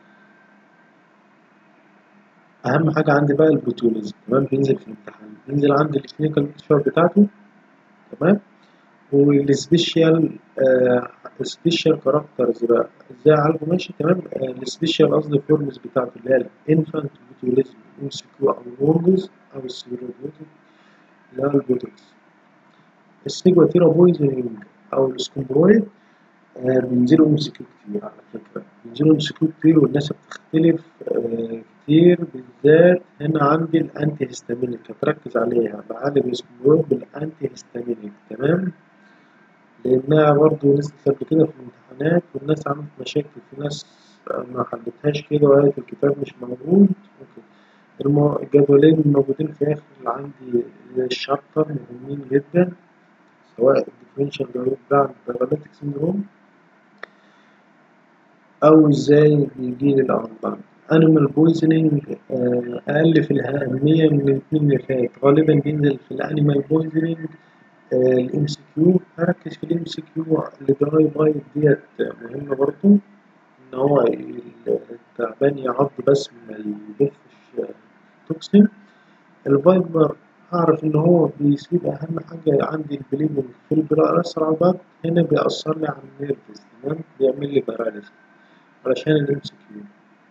أهم حاجة عندي بقى البوتوليزم تمام بينزل في الامتحان بينزل عندي الكلينيكال بيكتشر بتاعته تمام والسبيشال آه سبيشال كاركترز بقى ازاي اعالجه ماشي تمام آه السبيشال قصدي فورمز بتاعته اللي هي الانفانت بوتوليزم ام سي كيو او الورمز او السيروبوتيك اللي هو البوتوكس السيجواتيرا بويزنينج او السكومبرويد آه بينزلوا ام سي كيو كتير على فكرة بينزلوا ام سي كيو كتير والناس بتختلف آه كتير بالذات هنا عندي الانتي هيستامينيك هتركز عليها بعالج السكومبرويد بالانتي هيستامينيك تمام لأنها برضه نزلت قبل كده في الامتحانات والناس عملت مشاكل في ناس ما حلتهاش كده وقالت الكتاب مش موجود المو... الجدولين الموجودين في آخر اللي عندي الشابتر مهمين جدا سواء الديفرنشال دايابيتك سيندروم أو إزاي بيجيلي الأمراض أنيمال بويزنينج أقل في الأهمية من الاتنين اللي فات غالبا بينزل في الأنيمال بويزنينج الام سي كيو هركز في الام سي كيو الدراي بايت ديت مهمة برضه إن هو التعبان يعض بس ما يضيفش توكسين الفايبر أعرف إن هو بيسيب أهم حاجة عندي البليدنج في الأسرع البعض هنا بيأثر لي على النيرفز تمام بيعمل لي باراليز علشان الام سي كيو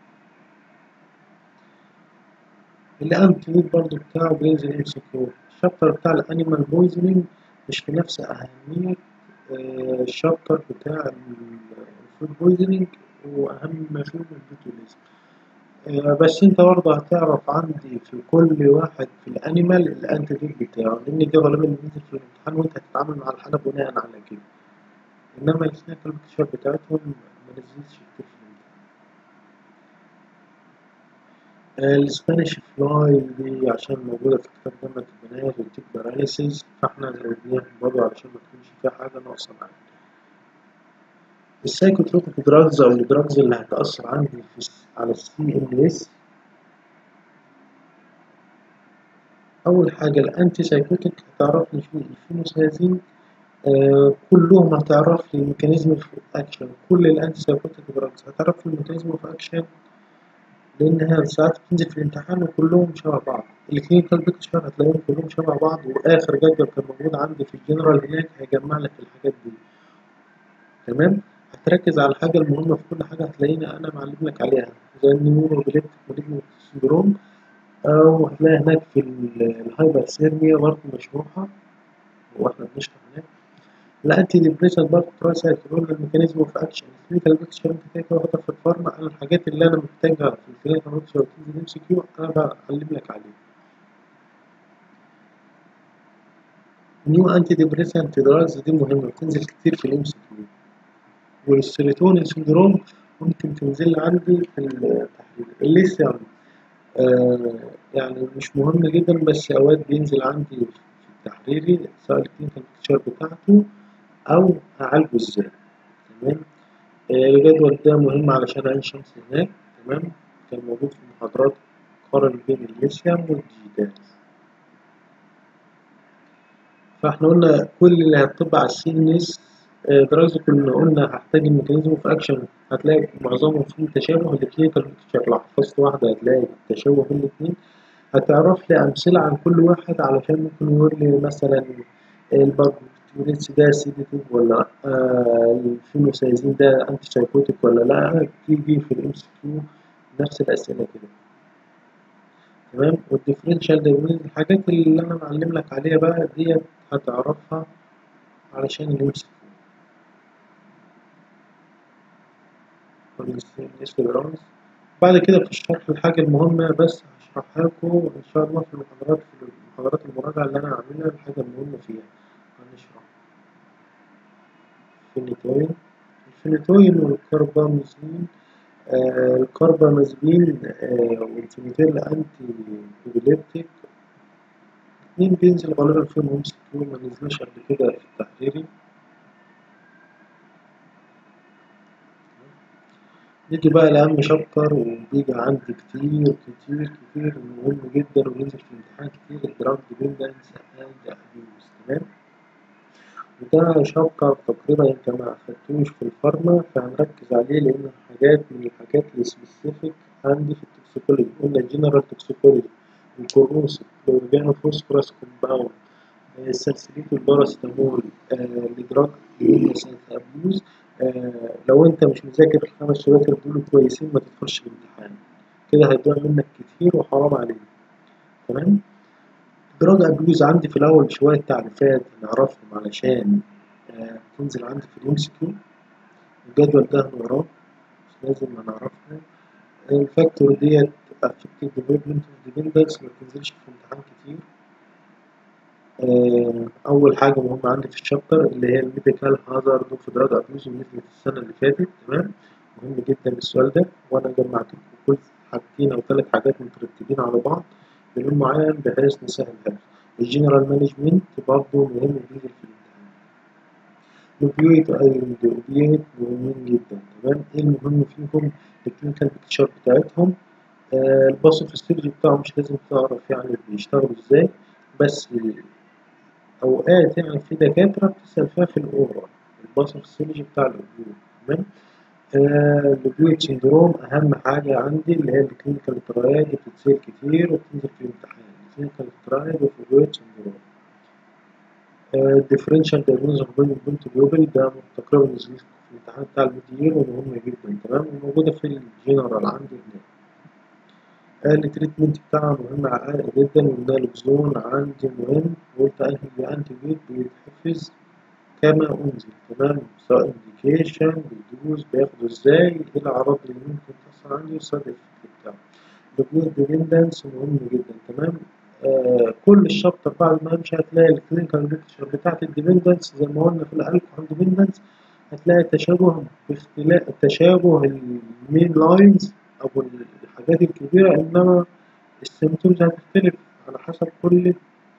الأنتيدوت برضه بتاعه بينزل ام سي كيو الشابتر بتاع الأنيمال بويزنينج مش في نفس أهمية الشابتر بتاع الفود بويزنينج وأهم ما فيهم البوتوليزم بس انت برضه هتعرف عندي في كل واحد في الأنيمال الأنتيدوت بتاعه لأن ده غالبا بينزل في الامتحان وانت هتتعامل مع الحالة بناء على كده إنما الكلينيكال بيكتشر بتاعتهم منزلتش كتير في الامتحان الاسبانيش فلاي دي عشان موجودة في كتاب جامعة البنات والتيك باراليسيس فاحنا زودناها برضه علشان ما تكونش فيها حاجة ناقصة معانا السايكوتروبيك دراجز أو الدراجز اللي هتأثر عندي في على السي ام اس أول حاجة الأنتي سايكوتيك هتعرف لي فيه الفينوسازين آه كلهم هتعرف لي ميكانيزم في أكشن كل الأنتي سايكوتيك دراجز هتعرف لي الميكانيزم في أكشن لأنها ساعات بتنزل في الامتحان وكلهم شبه بعض الكلينيكال بيكتشر هتلاقيهم كلهم شبه بعض وآخر جدول كان موجود عندي في الجنرال هناك هيجمع لك الحاجات دي تمام هتركز على الحاجة المهمة في كل حاجة هتلاقيني أنا معلم لك عليها زي النيورو مالجنت سندروم أو هتلاقي هناك في الهايبر سيرميا برضه مشروحة وإحنا بنشرح هناك الانتي ديبريشن برضه ترايسايد قلنا الميكانيزم اوف اكشن الكلينيكال بيكتشر انت كده كده واخدها في الفارما انا الحاجات اللي انا محتاجها في الكلينيكال بيكتشر وتنزل ام سي كيو انا بعلم لك عليها نيو انتي ديبريسنت دراجز دي مهمه بتنزل كتير في الام سي كيو والسيروتونين سندروم ممكن تنزل عندي في التحليل الليثيوم آه يعني مش مهم جدا بس اوقات بينزل عندي في التحريري سواء الكلينيكال بيكتشر بتاعته أو هعالجه إزاي تمام الجدول ده مهم علشان عين شمس هناك تمام كان موجود في المحاضرات قارن بين الليثيوم والديجيتال فاحنا قلنا كل اللي هتطبق على السي ان اس دراجز كنا قلنا هحتاج الميكانيزم اوف اكشن هتلاقي معظمهم فيه تشابه الكلينيكال بيكتشر لو حفظت واحدة هتلاقي تشابه في الاتنين هتعرف لي أمثلة عن كل واحد علشان ممكن يقول لي مثلا الباربيتوريتس ده سيديتيف ولا آه الفينوسايزين ده أنتي سايكوتيك ولا لا تيجي في الام سي كيو نفس الأسئلة كده تمام والديفرنشال دايجنوز الحاجات اللي أنا معلم لك عليها بقى ديت هتعرفها علشان الام سي كيو بعد كده في الشرح الحاجة المهمة بس هشرحها لكم إن شاء الله في المحاضرات في محاضرات المراجعة اللي أنا هعملها الحاجة المهمة فيها هنشرح فينيتوين الفينيتوين والكربامازين آه الكربامازين آه والفينيتوين أنتي بيليبتيك اتنين بينزل غالبا فيهم ام سي كيو ما نزلوش قبل كده في التحريري نيجي بقى لأهم شابتر وبيجي عندي كتير كتير كتير مهم جدا وبينزل في الامتحان كتير الدراج ديبندنس اند ابيوز تمام وده شابتر تقريبا انت ما اخدتوش في الفارما فهنركز عليه لأنه حاجات من الحاجات السبيسيفيك عندي في التوكسيكولوجي قلنا الجنرال توكسيكولوجي الكوروسيف الأورجانو فوسفورس كومباوند السلسليت والباراسيتامول الدراج ديبندنس اند ابيوز آه لو انت مش مذاكر الخمس شباتر دول كويسين ما تدخلش الامتحان كده هيضيع منك كتير وحرام عليك تمام دراج ابيوز عندي في الاول شويه تعريفات نعرفهم علشان آه تنزل عندي في الام سي كيو الجدول ده هنقراه مش لازم نعرفها الفاكتور ديت افكتيف ديفلوبمنت اوف ديبندنس ما بتنزلش في الامتحان كتير اول حاجه مهمه عندي في الشابتر اللي هي الميديكال هازارد اوف دراج ابيوز نزلت السنه اللي فاتت تمام مهم جدا السؤال ده وانا جمعت لكم كل حاجتين او ثلاث حاجات مترتبين على بعض بلون معين بحيث نسهل الحفظ الجنرال مانجمنت برضه مهم بينزل في الامتحان الاوبيويد الاوبيويد مهمين جدا تمام ايه المهم فيهم الكلينيكال بيكتشر بتاعتهم آه الباثوفيسيولوجي بتاعهم مش لازم تعرف يعني بيشتغلوا ازاي بس اوقات يعني في دكاتره بتسال فيها في الاورال الباثوفيسيولوجي بتاع الاوبيويد تمام آه الاوبيويد سندروم اهم حاجه عندي اللي هي الكلينيكال ترايد بتتسال كتير وبتنزل في الامتحان الكلينيكال ترايد اوف الاوبيويد سندروم الديفرنشال دايجنوز اوف بنت بيوبل ده تقريبا نزل في الامتحان بتاع المدير ومهم جدا تمام وموجوده في الجنرال عندي هناك التريتمنت بتاعها مهم جدا والنالوكزون عندي مهم قلت انهي انتي بيت بيتحفظ كما انزل تمام سواء انديكيشن بيدوز بياخده ازاي ايه الاعراض اللي ممكن تحصل عندي والسايد افكت بتاعه البلود ديبندنس مهم جدا تمام آه كل الشابتر بعد ما امشي هتلاقي الكلينيكال بيكتشر بتاعت الديبندنس زي ما قلنا في الالكحول ديبندنس هتلاقي تشابه باختلاف تشابه المين لاينز او الحاجات الكبيرة إنما السيمتومز هتختلف على حسب كل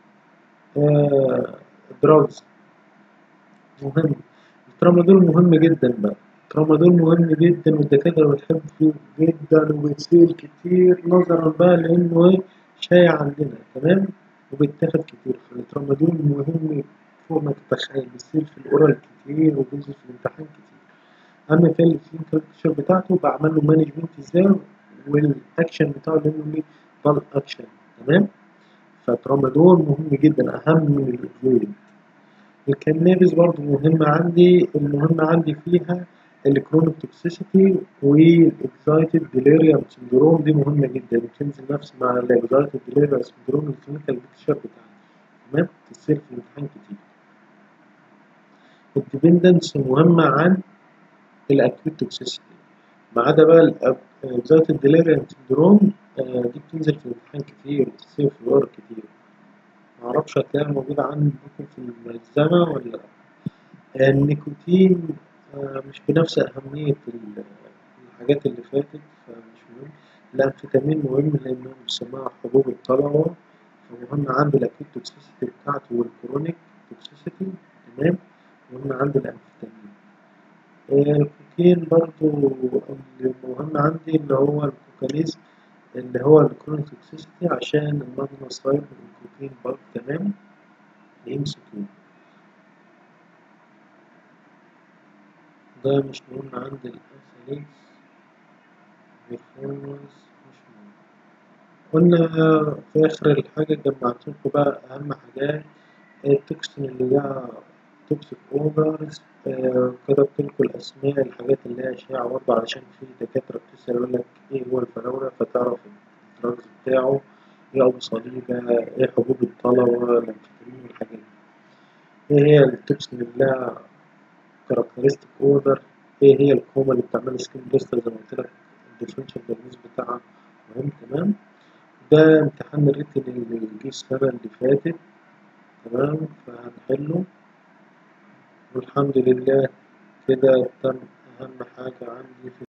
دراجز مهم الترامادول مهم جدا بقى الترامادول مهم جدا والدكاترة بتحبه جدا وبتسيل كتير نظرا بقى لأنه إيه شايع عندنا تمام وبيتاخد كتير فالترامادول مهم فوق ما تتخيل بيسيل في الأورال كتير وبينزل في الامتحان كتير أما في الكلينيكال بيكتشر بتاعته بعمل له مانجمنت ازاي والاكشن بتاعه لانه ليه ضل اكشن تمام فترامادول مهم جدا اهم من الاوبيويد الكنابس برضو مهمة عندي المهم عندي فيها الكرونيك توكسيسيتي والاكزايتد ديليريوم سندروم دي مهمة جدا بتنزل نفس مع الاكزايتد ديليريوم سندروم الكلينيكال بيكتشر بتاعها تمام تصير في الامتحان كتير الديبندنس مهمة عن الاكيوت توكسيسيتي ما عدا بقى ذات الديليريوم سندروم دي بتنزل في الامتحان كتير بتصير في الورق كتير معرفش هتلاقيها موجودة عندكم في الملزمة ولا لأ النيكوتين مش بنفس أهمية الحاجات اللي فاتت فمش مهم الأنفيتامين مهم لأنه بيسموها حبوب الطلبة فمهم عندي الأكيد توكسيسيتي بتاعته والكرونيك توكسيسيتي تمام مهم عندي الأنفيتامين الكوكين برضو المهم عندي اللي هو الكوكاليزم اللي هو الكرونيك توكسيسيتي عشان الماجنا سايد والكوكين برضو تمام ام سي كيو ده مش مهم عندي الاساليكس بيرفورمانس مش مهم قلنا في اخر الحاجة جمعت لكم بقى اهم حاجات التوكسين اللي ليها توكسيك اوفرز آه كتبت لكم الأسماء الحاجات اللي هي شائعة برضه علشان في دكاترة بتسأل يقول لك إيه هو الفراولة فتعرف الدراجز بتاعه إيه أبو صليبة إيه حبوب الطلبة الأنفيتامين والحاجات دي إيه هي التوكسين اللي لها كاركترستيك أوردر إيه هي الكوما اللي بتعمل سكين بلاستر زي ما قلت لك الديفرنشال دايجنوز بتاعها مهم تمام ده امتحان الريتن اللي جه السنة اللي فاتت تمام فهنحله والحمد لله كده تم أهم حاجة عندي في